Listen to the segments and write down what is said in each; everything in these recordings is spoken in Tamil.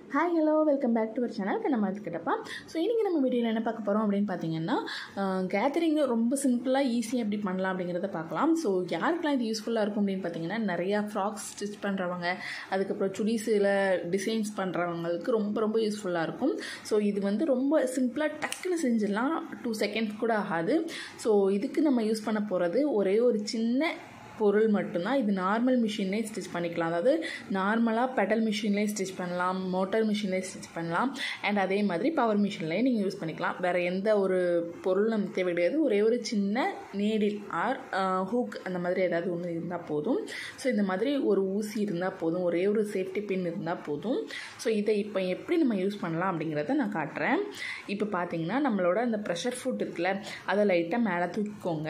hi hello welcome back to our channel நம்ம அதுக்கிட்டப்பா ஸோ இன்றைக்கி நம்ம வீடியோவில் என்ன பார்க்க போகிறோம் அப்படின்னு பார்த்தீங்கன்னா கேதரிங் ரொம்ப சிம்பிளாக ஈஸியாக எப்படி பண்ணலாம் அப்படிங்கிறத பார்க்கலாம் ஸோ யாருக்கெல்லாம் இது யூஸ்ஃபுல்லாக இருக்கும் அப்படின்னு பார்த்தீங்கன்னா நிறையா ஃப்ராக்ஸ் ஸ்டிச் பண்ணுறவங்க அதுக்கப்புறம் சுடிஸில் டிசைன்ஸ் பண்ணுறவங்களுக்கு ரொம்ப ரொம்ப யூஸ்ஃபுல்லாக இருக்கும் ஸோ இது வந்து ரொம்ப சிம்பிளாக டக்குன்னு செஞ்சிடலாம் டூ செகண்ட்ஸ் கூட ஆகாது ஸோ இதுக்கு நம்ம யூஸ் பண்ண போகிறது ஒரே ஒரு சின்ன பொருள் மட்டும்தான் இது நார்மல் மிஷின்லேயே ஸ்டிச் பண்ணிக்கலாம் அதாவது நார்மலாக பெடல் மிஷின்லேயே ஸ்டிச் பண்ணலாம் மோட்டார் மிஷின்லேயே ஸ்டிச் பண்ணலாம் அண்ட் அதே மாதிரி பவர் மிஷின்லேயே நீங்கள் யூஸ் பண்ணிக்கலாம் வேறு எந்த ஒரு பொருள் நமக்கு தேவை கிடையாது ஒரே ஒரு சின்ன நீடில் ஆர் ஹூக் அந்த மாதிரி ஏதாவது ஒன்று இருந்தால் போதும் ஸோ இந்த மாதிரி ஒரு ஊசி இருந்தால் போதும் ஒரே ஒரு சேஃப்டி பின் இருந்தால் போதும் ஸோ இதை இப்போ எப்படி நம்ம யூஸ் பண்ணலாம் அப்படிங்கிறத நான் காட்டுறேன் இப்போ பார்த்தீங்கன்னா நம்மளோட அந்த ப்ரெஷர் ஃபுட் இருக்குல்ல அதை லைட்டாக மேலே தூக்கிக்கோங்க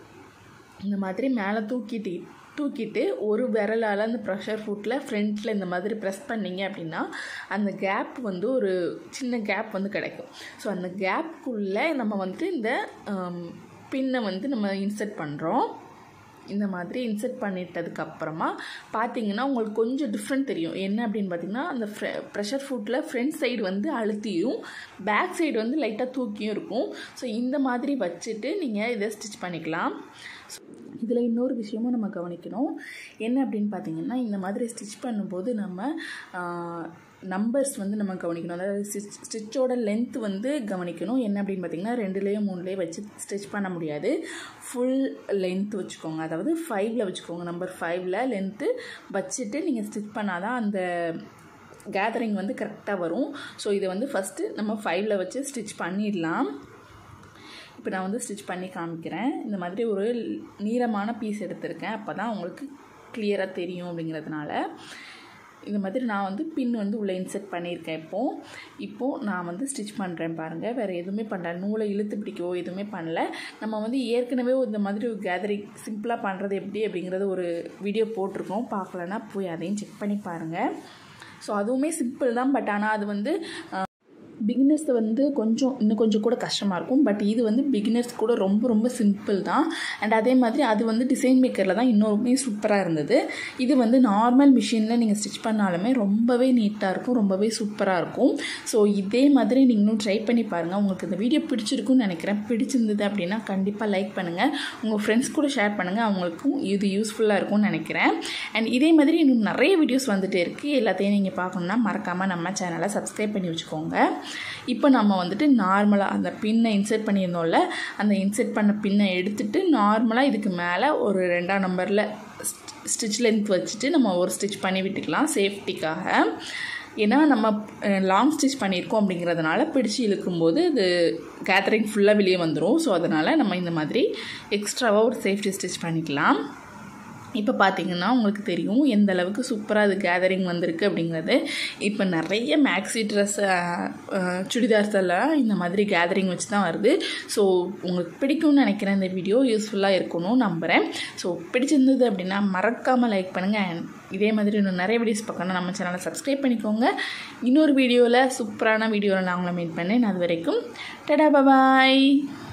இந்த மாதிரி மேலே தூக்கிட்டு தூக்கிட்டு ஒரு விரலால் அந்த ப்ரெஷர் ஃபுட்டில் ஃப்ரண்ட்டில் இந்த மாதிரி ப்ரெஸ் பண்ணிங்க அப்படின்னா அந்த கேப் வந்து ஒரு சின்ன கேப் வந்து கிடைக்கும் ஸோ அந்த கேப்புக்குள்ளே நம்ம வந்து இந்த பின்னை வந்து நம்ம இன்சர்ட் பண்ணுறோம் இந்த மாதிரி இன்சர்ட் பண்ணிட்டதுக்கப்புறமா பார்த்தீங்கன்னா உங்களுக்கு கொஞ்சம் டிஃப்ரெண்ட் தெரியும் என்ன அப்படின்னு பார்த்தீங்கன்னா அந்த ப்ரெஷர் ஃபுட்டில் ஃப்ரண்ட் சைடு வந்து அழுத்தியும் பேக் சைடு வந்து லைட்டாக தூக்கியும் இருக்கும் ஸோ இந்த மாதிரி வச்சுட்டு நீங்கள் இதை ஸ்டிச் பண்ணிக்கலாம் இதில் இன்னொரு விஷயமும் நம்ம கவனிக்கணும் என்ன அப்படின்னு பார்த்தீங்கன்னா இந்த மாதிரி ஸ்டிச் பண்ணும்போது நம்ம நம்பர்ஸ் வந்து நம்ம கவனிக்கணும் அதாவது ஸ்டிச் ஸ்டிச்சோட லென்த் வந்து கவனிக்கணும் என்ன அப்படின்னு பார்த்தீங்கன்னா ரெண்டுலேயும் மூணுலேயே வச்சு ஸ்டிச் பண்ண முடியாது ஃபுல் லென்த் வச்சுக்கோங்க அதாவது ஃபைவ்ல வச்சுக்கோங்க நம்பர் ஃபைவ்ல லென்த்து வச்சுட்டு நீங்கள் ஸ்டிச் பண்ணால் தான் அந்த கேதரிங் வந்து கரெக்டாக வரும் ஸோ இதை வந்து ஃபஸ்ட்டு நம்ம ஃபைவ்ல வச்சு ஸ்டிச் பண்ணிடலாம் இப்போ நான் வந்து ஸ்டிச் பண்ணி காமிக்கிறேன் இந்த மாதிரி ஒரு நீளமான பீஸ் எடுத்திருக்கேன் அப்போ தான் உங்களுக்கு கிளியராக தெரியும் அப்படிங்கிறதுனால இந்த மாதிரி நான் வந்து பின் வந்து உள்ளே இன்செர்ட் பண்ணியிருக்கேன் இப்போது இப்போது நான் வந்து ஸ்டிச் பண்ணுறேன் பாருங்கள் வேறு எதுவுமே பண்ணல நூலை இழுத்து பிடிக்கவோ எதுவுமே பண்ணல நம்ம வந்து ஏற்கனவே இந்த மாதிரி ஒரு கேதரிங் சிம்பிளாக பண்ணுறது எப்படி அப்படிங்கிறது ஒரு வீடியோ போட்டிருக்கோம் பார்க்கலன்னா போய் அதையும் செக் பண்ணி பாருங்கள் ஸோ அதுவுமே சிம்பிள் தான் பட் ஆனால் அது வந்து பிகினர்ஸ் வந்து கொஞ்சம் இன்னும் கொஞ்சம் கூட கஷ்டமாக இருக்கும் பட் இது வந்து பிகினர்ஸ் கூட ரொம்ப ரொம்ப சிம்பிள் தான் அண்ட் அதே மாதிரி அது வந்து டிசைன் மேக்கரில் தான் இன்னொருமே சூப்பராக இருந்தது இது வந்து நார்மல் மிஷினில் நீங்கள் ஸ்டிச் பண்ணாலுமே ரொம்பவே நீட்டாக இருக்கும் ரொம்பவே சூப்பராக இருக்கும் ஸோ இதே மாதிரி நீங்களும் ட்ரை பண்ணி பாருங்கள் உங்களுக்கு இந்த வீடியோ பிடிச்சிருக்குன்னு நினைக்கிறேன் பிடிச்சிருந்தது அப்படின்னா கண்டிப்பாக லைக் பண்ணுங்கள் உங்கள் ஃப்ரெண்ட்ஸ் கூட ஷேர் பண்ணுங்கள் அவங்களுக்கும் இது யூஸ்ஃபுல்லாக இருக்கும்னு நினைக்கிறேன் அண்ட் இதே மாதிரி இன்னும் நிறைய வீடியோஸ் வந்துகிட்டே இருக்குது எல்லாத்தையும் நீங்கள் பார்க்கணுன்னா மறக்காமல் நம்ம சேனலை சப்ஸ்கிரைப் பண்ணி வச்சுக்கோங்க இப்போ நம்ம வந்துட்டு நார்மலாக அந்த பின்னை இன்செர்ட் பண்ணியிருந்தோம்ல அந்த இன்செர்ட் பண்ண பின்னை எடுத்துகிட்டு நார்மலாக இதுக்கு மேலே ஒரு ரெண்டாம் நம்பரில் ஸ்டிச் லென்த் வச்சுட்டு நம்ம ஒரு ஸ்டிச் பண்ணி விட்டுக்கலாம் சேஃப்டிக்காக ஏன்னா நம்ம லாங் ஸ்டிச் பண்ணியிருக்கோம் அப்படிங்கிறதுனால பிடிச்சி இழுக்கும்போது இது கேதரிங் ஃபுல்லாக வெளியே வந்துடும் ஸோ அதனால் நம்ம இந்த மாதிரி எக்ஸ்ட்ராவாக ஒரு சேஃப்டி ஸ்டிச் பண்ணிக்கலாம் இப்போ பார்த்தீங்கன்னா உங்களுக்கு தெரியும் எந்த அளவுக்கு சூப்பராக அது கேதரிங் வந்திருக்கு அப்படிங்கிறது இப்போ நிறைய மேக்ஸி ட்ரெஸ் சுடிதார்ஸ் எல்லாம் இந்த மாதிரி கேதரிங் வச்சு தான் வருது ஸோ உங்களுக்கு பிடிக்கும்னு நினைக்கிறேன் இந்த வீடியோ யூஸ்ஃபுல்லாக இருக்கணும்னு நம்புகிறேன் ஸோ பிடிச்சிருந்தது அப்படின்னா மறக்காமல் லைக் பண்ணுங்கள் இதே மாதிரி இன்னும் நிறைய வீடியோஸ் பார்க்கணும் நம்ம சேனலை சப்ஸ்கிரைப் பண்ணிக்கோங்க இன்னொரு வீடியோவில் சூப்பரான வீடியோவில் நான் உங்களை மீட் பண்ணேன் அது வரைக்கும் டடா பபாய்